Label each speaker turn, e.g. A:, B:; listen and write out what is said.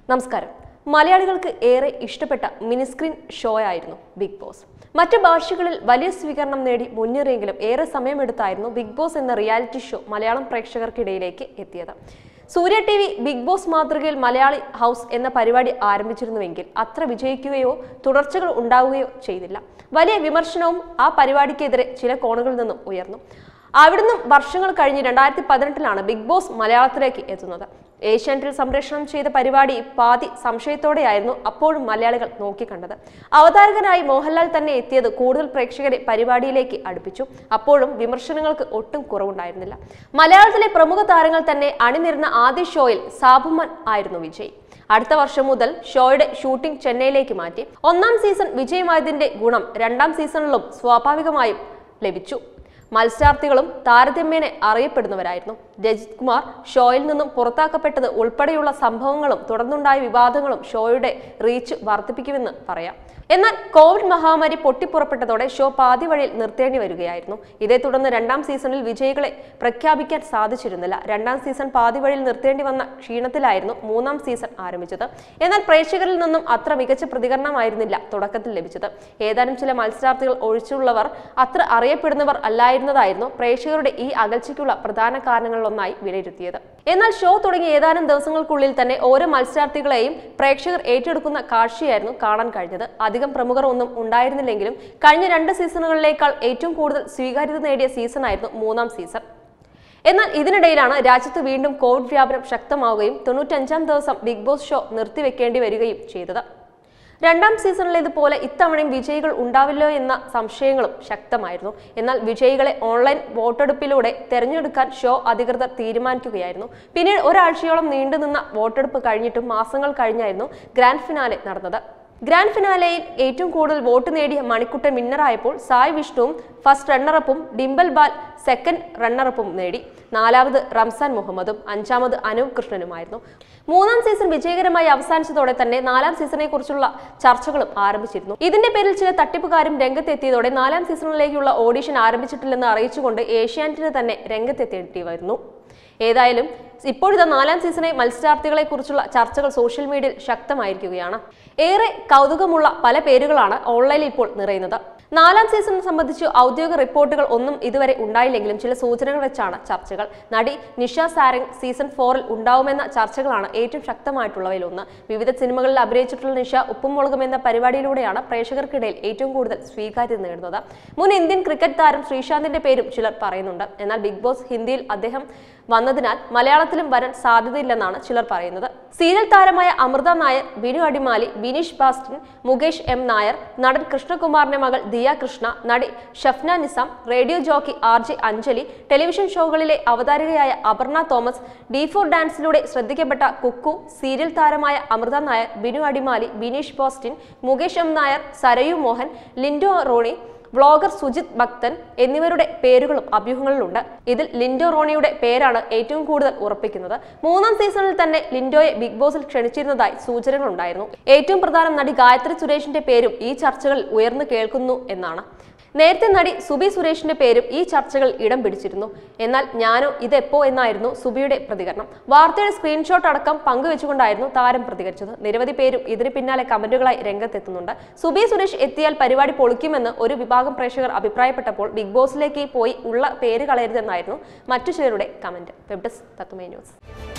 A: നമസ്കാരം മലയാളികൾക്ക് ഏറെ ഇഷ്ടപ്പെട്ട മിനിസ്ക്രീൻ ഷോ ആയിരുന്നു ബിഗ് ബോസ് മറ്റു ഭാഷകളിൽ വലിയ സ്വീകരണം നേടി മുന്നേറിയെങ്കിലും ഏറെ സമയമെടുത്തായിരുന്നു ബിഗ് ബോസ് എന്ന റിയാലിറ്റി ഷോ മലയാളം പ്രേക്ഷകർക്കിടയിലേക്ക് എത്തിയത് Surya T V Bigg Boss മാതൃകയിൽ മലയാളി ഹൗസ് എന്ന പരിപാടി ആരംഭിച്ചിരുന്നുവെങ്കിൽ അത്ര വിജയിക്കുകയോ തുടർച്ചകൾ ഉണ്ടാവുകയോ ചെയ്തില്ല വലിയ വിമർശനവും ആ പരിപാടിക്കെതിരെ ചില കോണുകളിൽ നിന്നും ഉയർന്നു അവിടുന്ന് വർഷങ്ങൾ കഴിഞ്ഞ് രണ്ടായിരത്തി പതിനെട്ടിലാണ് ബിഗ് ബോസ് മലയാളത്തിലേക്ക് എത്തുന്നത് ഏഷ്യാനെറ്റിൽ സംപ്രേഷണം ചെയ്ത പരിപാടി പാതി സംശയത്തോടെയായിരുന്നു അപ്പോഴും മലയാളികൾ നോക്കിക്കണ്ടത് അവതാരകനായി മോഹൻലാൽ തന്നെ എത്തിയത് കൂടുതൽ പ്രേക്ഷകരെ പരിപാടിയിലേക്ക് അടുപ്പിച്ചു അപ്പോഴും വിമർശനങ്ങൾക്ക് ഒട്ടും കുറവുണ്ടായിരുന്നില്ല മലയാളത്തിലെ പ്രമുഖ താരങ്ങൾ തന്നെ അണിനിരുന്ന ആദ്യ ഷോയിൽ സാബുമൻ ആയിരുന്നു വിജയ് അടുത്ത വർഷം മുതൽ ഷോയുടെ ഷൂട്ടിംഗ് ചെന്നൈയിലേക്ക് മാറ്റി ഒന്നാം സീസൺ വിജയമായതിന്റെ ഗുണം രണ്ടാം സീസണിലും സ്വാഭാവികമായും ലഭിച്ചു മത്സരാർത്ഥികളും താരതമ്യേന അറിയപ്പെടുന്നവരായിരുന്നു രജിത് കുമാർ ഷോയിൽ നിന്നും പുറത്താക്കപ്പെട്ടത് ഉൾപ്പെടെയുള്ള സംഭവങ്ങളും തുടർന്നുണ്ടായ വിവാദങ്ങളും ഷോയുടെ റീച്ച് വർദ്ധിപ്പിക്കുമെന്ന് പറയാം എന്നാൽ കോവിഡ് മഹാമാരി പൊട്ടിപ്പുറപ്പെട്ടതോടെ ഷോ പാതി വഴിയിൽ നിർത്തേണ്ടി വരികയായിരുന്നു ഇതേ തുടർന്ന് രണ്ടാം സീസണിൽ വിജയികളെ പ്രഖ്യാപിക്കാൻ സാധിച്ചിരുന്നില്ല രണ്ടാം സീസൺ പാതി വഴിയിൽ നിർത്തേണ്ടി വന്ന ക്ഷീണത്തിലായിരുന്നു മൂന്നാം സീസൺ ആരംഭിച്ചത് എന്നാൽ പ്രേക്ഷകരിൽ നിന്നും അത്ര മികച്ച പ്രതികരണമായിരുന്നില്ല തുടക്കത്തിൽ ലഭിച്ചത് ഏതാനും ചില മത്സരാർത്ഥികൾ ഒഴിച്ചുള്ളവർ അത്ര അറിയപ്പെടുന്നവർ അല്ലായിരുന്നതായിരുന്നു പ്രേക്ഷകരുടെ ഈ അകൽച്ചയ്ക്കുള്ള പ്രധാന കാരണങ്ങളിലൊന്നായി വിലയിരുത്തിയത് എന്നാൽ ഷോ തുടങ്ങിയ ഏതാനും ദിവസങ്ങൾക്കുള്ളിൽ തന്നെ ഓരോ മത്സരാർത്ഥികളെയും പ്രേക്ഷകർ ഏറ്റെടുക്കുന്ന കാഴ്ചയായിരുന്നു കാണാൻ കഴിഞ്ഞത് അധികം പ്രമുഖർ ഒന്നും ഉണ്ടായിരുന്നില്ലെങ്കിലും കഴിഞ്ഞ രണ്ട് സീസണുകളിലേക്കാൾ ഏറ്റവും കൂടുതൽ സ്വീകാര്യത നേടിയ സീസണായിരുന്നു മൂന്നാം സീസൺ എന്നാൽ ഇതിനിടയിലാണ് രാജ്യത്ത് വീണ്ടും കോവിഡ് വ്യാപനം ശക്തമാവുകയും തൊണ്ണൂറ്റഞ്ചാം ദിവസം ബിഗ് ബോസ് ഷോ നിർത്തിവെക്കേണ്ടി വരികയും ചെയ്തത് രണ്ടാം സീസണിലേതുപോലെ ഇത്തവണയും വിജയികൾ ഉണ്ടാവില്ലോ എന്ന സംശയങ്ങളും ശക്തമായിരുന്നു എന്നാൽ വിജയികളെ ഓൺലൈൻ വോട്ടെടുപ്പിലൂടെ തെരഞ്ഞെടുക്കാൻ ഷോ അധികൃതർ തീരുമാനിക്കുകയായിരുന്നു പിന്നീട് ഒരാഴ്ചയോളം നീണ്ടുനിന്ന വോട്ടെടുപ്പ് കഴിഞ്ഞിട്ടും മാസങ്ങൾ കഴിഞ്ഞായിരുന്നു ഗ്രാൻഡ് ഫിനാലെ നടന്നത് ഗ്രാൻഡ് ഫിനാലെയിൽ ഏറ്റവും കൂടുതൽ വോട്ട് നേടിയ മണിക്കുട്ടൻ വിന്നറായപ്പോൾ സായ് വിഷ്ണുവും ഫസ്റ്റ് റണ്ണറപ്പും ഡിംബൽ ബാൽ സെക്കൻഡ് റണ്ണറപ്പും നേടി നാലാമത് റംസാൻ മുഹമ്മദും അഞ്ചാമത് അനൂപ് കൃഷ്ണനുമായിരുന്നു മൂന്നാം സീസൺ വിജയകരമായി അവസാനിച്ചതോടെ തന്നെ നാലാം സീസണെ കുറിച്ചുള്ള ചർച്ചകളും ആരംഭിച്ചിരുന്നു ഇതിന്റെ പേരിൽ ചില തട്ടിപ്പുകാരും രംഗത്തെത്തിയതോടെ നാലാം സീസണിലേക്കുള്ള ഓഡിഷൻ ആരംഭിച്ചിട്ടില്ലെന്ന് അറിയിച്ചുകൊണ്ട് ഏഷ്യാനെറ്റിന് തന്നെ രംഗത്തെത്തേണ്ടി വരുന്നു ഏതായാലും ഇപ്പോഴിതാ നാലാം സീസണെ മത്സരാർത്ഥികളെ കുറിച്ചുള്ള ചർച്ചകൾ സോഷ്യൽ മീഡിയയിൽ ശക്തമായിരിക്കുകയാണ് ഏറെ കൗതുകമുള്ള പല പേരുകളാണ് ഓൺലൈനിൽ ഇപ്പോൾ നിറയുന്നത് നാലാം സീസൺ സംബന്ധിച്ച് ഔദ്യോഗിക റിപ്പോർട്ടുകൾ ഒന്നും ഇതുവരെ ഉണ്ടായില്ലെങ്കിലും ചില സൂചനകൾ വെച്ചാണ് ചർച്ചകൾ നടി നിഷ സാരംഗ് സീസൺ ഫോറിൽ ഉണ്ടാവുമെന്ന ചർച്ചകളാണ് ഏറ്റവും ശക്തമായിട്ടുള്ളവയിലൊന്ന് വിവിധ സിനിമകളിൽ അഭിനയിച്ചിട്ടുള്ള നിഷ ഉപ്പും മുളകും എന്ന പരിപാടിയിലൂടെയാണ് പ്രേക്ഷകർക്കിടയിൽ ഏറ്റവും കൂടുതൽ സ്വീകാര്യത നേടുന്നത് മുൻ ഇന്ത്യൻ ക്രിക്കറ്റ് താരം ശ്രീശാന്തിന്റെ പേരും ചിലർ പറയുന്നുണ്ട് എന്നാൽ ബിഗ് ബോസ് ഹിന്ദിയിൽ അദ്ദേഹം വന്നതിനാൽ മലയാളത്തിലും വരാൻ സാധ്യതയില്ലെന്നാണ് ചിലർ പറയുന്നത് സീരിയൽ താരമായ അമൃത നായർ ബിനു അടിമാലി ബിനീഷ് ബാസ്റ്റിൻ മുകേഷ് എം നായർ നടൻ കൃഷ്ണകുമാറിന്റെ മകൾ ദിയ കൃഷ്ണ നടി Shafna Nisam radio jockey R J Anjali television ഷോകളിലെ അവതാരകയായ അപർണ തോമസ് ഡി ഫോർ ഡാൻസിലൂടെ ശ്രദ്ധിക്കപ്പെട്ട കുക്കു സീരിയൽ താരമായ Amrutha Nair Binu Adimali Bineesh Bastin Mukesh M Nair Sarayu Mohan Lindo Ronnie vlogger Sujith Bhakthan എന്നിവരുടെ പേരുകളും അഭ്യൂഹങ്ങളിലുണ്ട് ഇതിൽ ലിൻഡോ റോണിയുടെ പേരാണ് ഏറ്റവും കൂടുതൽ ഉറപ്പിക്കുന്നത് മൂന്നാം സീസണിൽ തന്നെ ലിൻഡോയെ ബിഗ് ബോസിൽ ക്ഷണിച്ചിരുന്നതായി സൂചനകളുണ്ടായിരുന്നു ഏറ്റവും പ്രധാനം നടി ഗായത്രി സുരേഷിന്റെ പേരും ഈ ചർച്ചകളിൽ ഉയർന്നു കേൾക്കുന്നു എന്നാണ് നേരത്തെ നടി സുബി സുരേഷിന്റെ പേരും ഈ ചർച്ചകൾ ഇടം പിടിച്ചിരുന്നു എന്നാൽ ഞാനോ ഇതെപ്പോ എന്നായിരുന്നു സുബിയുടെ പ്രതികരണം വാർത്തയുടെ സ്ക്രീൻഷോട്ട് അടക്കം പങ്കുവെച്ചുകൊണ്ടായിരുന്നു താരം പ്രതികരിച്ചത് നിരവധി പേരും ഇതിന് പിന്നാലെ കമന്റുകളായി രംഗത്തെത്തുന്നുണ്ട് സുബി സുരേഷ് എത്തിയാൽ പരിപാടി പൊളിക്കുമെന്ന് ഒരു വിഭാഗം പ്രേക്ഷകർ അഭിപ്രായപ്പെട്ടപ്പോൾ ബിഗ് ബോസിലേക്ക് പോയി ഉള്ള പേര് കളയരുതെന്നായിരുന്നു മറ്റു ചിലരുടെ comment web desk Tathwamayi news